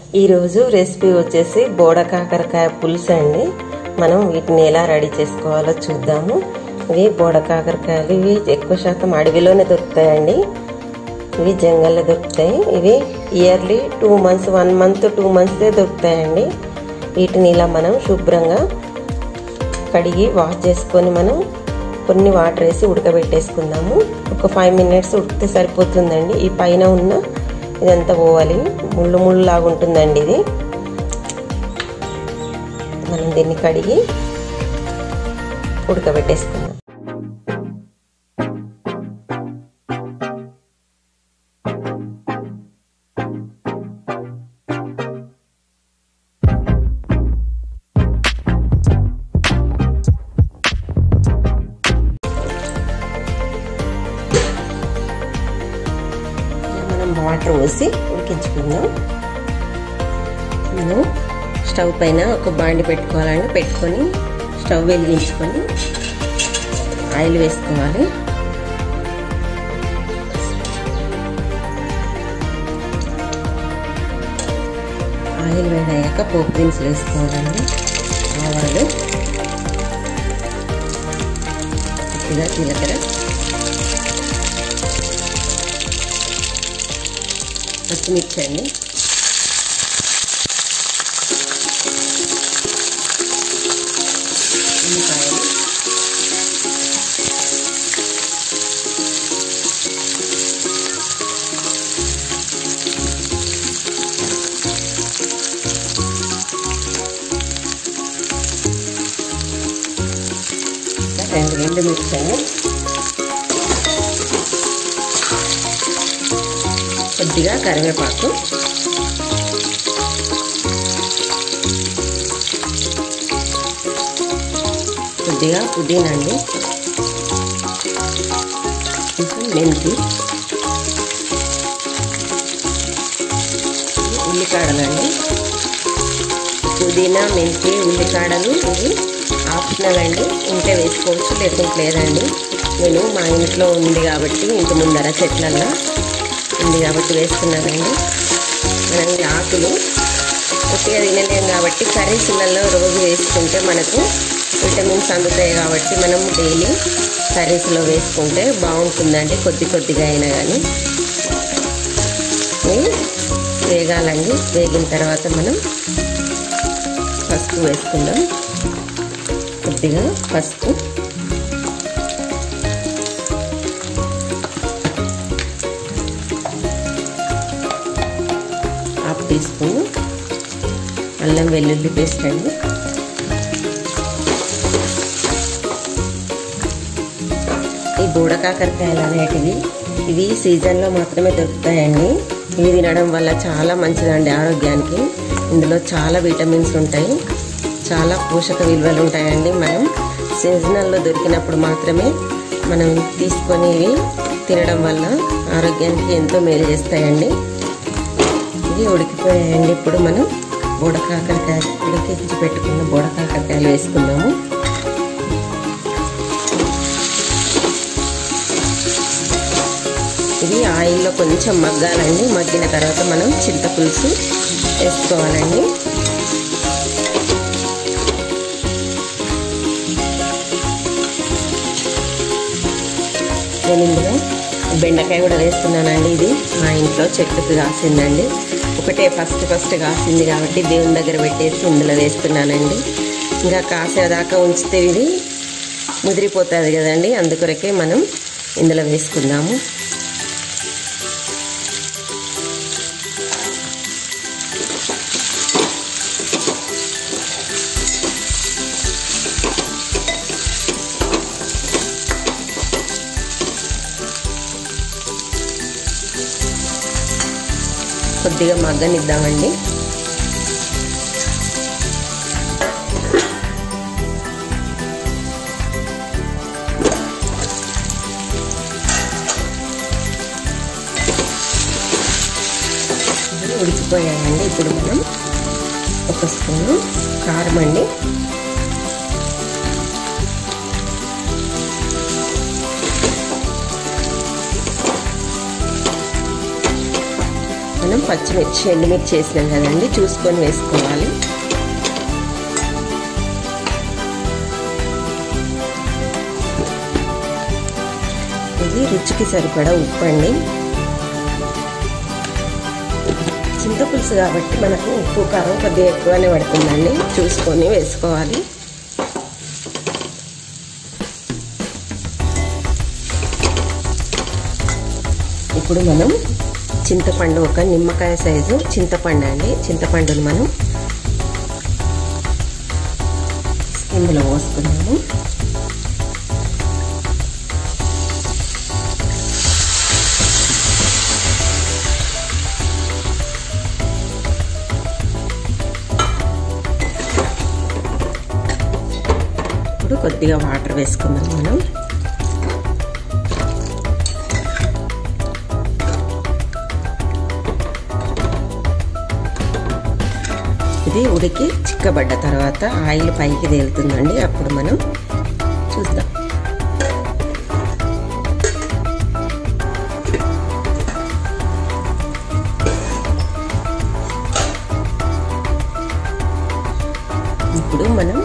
ఈరోజు రెసిపీ వచ్చేసి బోడ కాకరకాయ పులుసు అండి మనం వీటిని ఎలా రెడీ చేసుకోవాలో చూద్దాము ఇవి బోడ కాకరకాయలు ఇవి ఎక్కువ శాతం అడవిలోనే దొరుకుతాయండి ఇవి జంగల్లో దొరుకుతాయి ఇవి yearly two months one month two మంత్స్దే దొరుకుతాయండి వీటిని ఇలా మనం శుభ్రంగా కడిగి వాష్ చేసుకొని మనం కొన్ని వాటర్ వేసి ఉడకబెట్టేసుకుందాము ఒక ఫైవ్ మినిట్స్ ఉడికితే సరిపోతుందండి ఈ పైన ఉన్న ఇదంతా పోవాలి ముళ్ళు ముళ్ళు లాగా ఉంటుందండి ఇది మనం దీన్ని కడిగి ఉడకబెట్టేసుకుందాం మనం వాటర్ పోసి ఉడికించుకుందాం మనం స్టవ్ పైన ఒక బాండి పెట్టుకోవాలండి పెట్టుకొని స్టవ్ వెలిగించుకొని ఆయిల్ వేసుకోవాలి ఆయిల్ వేడయ్యాక పోపు దినుసులు వేసుకోవాలండి ఆవాలు కొద్దిగా జీలకర్ర పచ్చిమిర్చి అండి ఉల్లిపాయలు రెండు రెండు మిర్చాలు కొద్దిగా కరివేపాకు కొద్దిగా పుదీనా అండి కొంచెం మెంతి ఉల్లికాడలండి పుదీనా మెంతి ఉల్లికాడలు ఇవి ఆప్షనల్ అండి ఉంటే వేసుకోవచ్చు లేకుంటే లేదండి నేను మా ఇంట్లో ఉంది కాబట్టి ఇంటి ముందర చెట్లల్లో ఉంది కాబట్టి వేస్తున్నానండి మనం ఈ ఆకులు కొద్దిగా తినలేం కాబట్టి కర్రీస్లలో రోజు వేసుకుంటే మనకు విటమిన్స్ అందుతాయి కాబట్టి మనం డైలీ కర్రీస్లో వేసుకుంటే బాగుంటుందండి కొద్ది కొద్దిగా అయినా కానీ ఇవి వేగాలండి వేగిన తర్వాత మనం పసుపు వేసుకుందాం కొద్దిగా పసుపు హాఫ్ టీ స్పూన్ అల్లం వెల్లుల్లి పేస్ట్ అండి ఈ బూడ కాకరకాయలు అనేటివి ఇవి సీజన్లో మాత్రమే దొరుకుతాయండి ఇవి తినడం వల్ల చాలా మంచిదండి ఆరోగ్యానికి ఇందులో చాలా విటమిన్స్ ఉంటాయి చాలా పోషక విలువలు ఉంటాయండి మనం సీజనల్లో దొరికినప్పుడు మాత్రమే మనం తీసుకొని ఇవి తినడం వల్ల ఆరోగ్యానికి ఎంతో మేలు చేస్తాయండి ఇవి ఉడికిపోయాయండి ఇప్పుడు మనం బోడ కాకరకాయ ఉడికించి పెట్టుకున్న బోడ కాకరకాయలు వేసుకున్నాము ఇది ఆయిల్లో కొంచెం మగ్గాలండి మగ్గిన తర్వాత మనం చింతపులుసు వేసుకోవాలండి నేను ఇందులో బెండకాయ కూడా వేస్తున్నానండి ఇది మా ఇంట్లో చెట్టుకు కాసిందండి ఒకటే ఫస్ట్ ఫస్ట్ కాసింది కాబట్టి దేవుని దగ్గర పెట్టేసి ఇందులో వేస్తున్నానండి ఇంకా కాసేదాకా ఉంచితే ఇది ముదిరిపోతుంది కదండి అందుకొరకే మనం ఇందులో వేసుకుందాము కొద్దిగా మగ్గనిద్దామండి ఉడికిపోయాయండి ఇప్పుడు మనం ఒక స్పూను కారం అండి మనం పచ్చిమిర్చి ఎండుమిర్చి వేసినాం కదండి చూసుకొని వేసుకోవాలి ఇది రుచికి సరిపడా ఉప్పు అండి చింతపులుసు కాబట్టి మనకు ఉప్పు కారం కొద్దిగా ఎక్కువనే పడుతుందండి చూసుకొని వేసుకోవాలి ఇప్పుడు మనం చింతపండు ఒక నిమ్మకాయ సైజు చింతపండు అండి చింతపండును మనం ఇందులో పోసుకున్నాము ఇప్పుడు కొద్దిగా వాటర్ వేసుకుందాం మనం ఇది ఉడికి చిక్కబడ్డ తర్వాత ఆయిల్ పైకి తేలుతుందండి అప్పుడు మనం చూద్దాం ఇప్పుడు మనం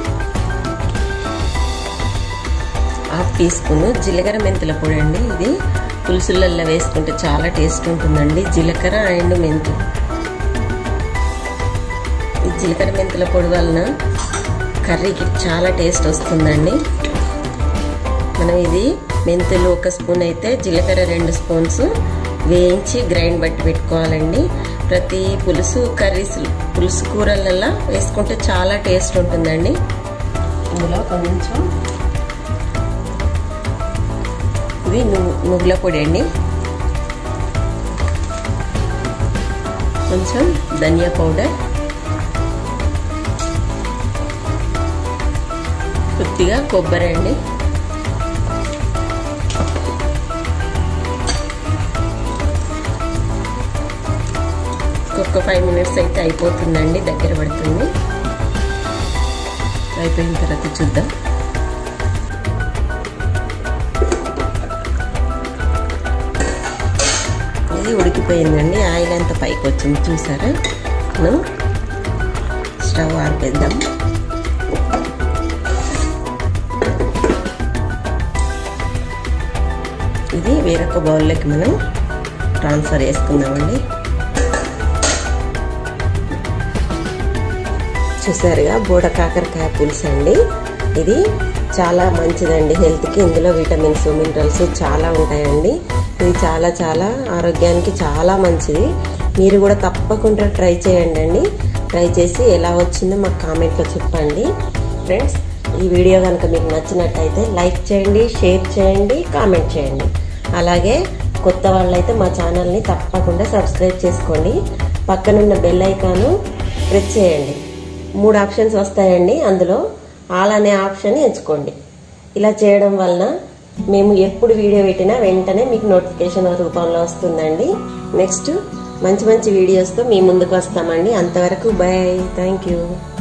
హాఫ్ టీ స్పూన్ జీలకర్ర మెంతుల పొడి అండి ఇది పులుసులల్లో వేసుకుంటే చాలా టేస్ట్ ఉంటుందండి జీలకర్ర అండ్ మెంతు ఈ జీలకర్ర మెంతుల పొడి వలన కర్రీకి చాలా టేస్ట్ వస్తుందండి మనం ఇది మెంతులు ఒక స్పూన్ అయితే జీలకర్ర రెండు స్పూన్స్ వేయించి గ్రైండ్ బట్టి పెట్టుకోవాలండి ప్రతి పులుసు కర్రీస్ పులుసు కూరలల్లో వేసుకుంటే చాలా టేస్ట్ ఉంటుందండి ఇందులో కొంచెం ఇది నువ్వుల పొడి అండి కొంచెం ధనియా పౌడర్ కొద్దిగా కొబ్బరి అండి ఒక్క ఫైవ్ మినిట్స్ అయితే అయిపోతుందండి దగ్గర పడుతుంది అయిపోయిన తర్వాత చూద్దాం ఇది ఉడికిపోయిందండి ఆయిల్ అంతా పైకి వచ్చింది చూసారా మనం స్టవ్ ఆర్పేద్దాం ఇది వేరొక బౌల్లోకి మనం ట్రాన్స్ఫర్ చేసుకుందామండి చూసారుగా బోడ కాకరకాయ పులుసు అండి ఇది చాలా మంచిదండి హెల్త్కి ఇందులో విటమిన్స్ మినరల్స్ చాలా ఉంటాయండి ఇది చాలా చాలా ఆరోగ్యానికి చాలా మంచిది మీరు కూడా తప్పకుండా ట్రై చేయండి అండి ట్రై చేసి ఎలా వచ్చిందో మాకు కామెంట్లో చెప్పండి ఫ్రెండ్స్ ఈ వీడియో కనుక మీకు నచ్చినట్టయితే లైక్ చేయండి షేర్ చేయండి కామెంట్ చేయండి అలాగే కొత్త వాళ్ళైతే మా ఛానల్ని తప్పకుండా సబ్స్క్రైబ్ చేసుకోండి పక్కనున్న బెల్ ఐకాను ప్రెస్ చేయండి మూడు ఆప్షన్స్ వస్తాయండి అందులో ఆల్ అనే ఆప్షన్ ఎంచుకోండి ఇలా చేయడం వలన మేము ఎప్పుడు వీడియో పెట్టినా వెంటనే మీకు నోటిఫికేషన్ రూపంలో వస్తుందండి నెక్స్ట్ మంచి మంచి వీడియోస్తో మీ ముందుకు వస్తామండి అంతవరకు బాయ్ థ్యాంక్ యూ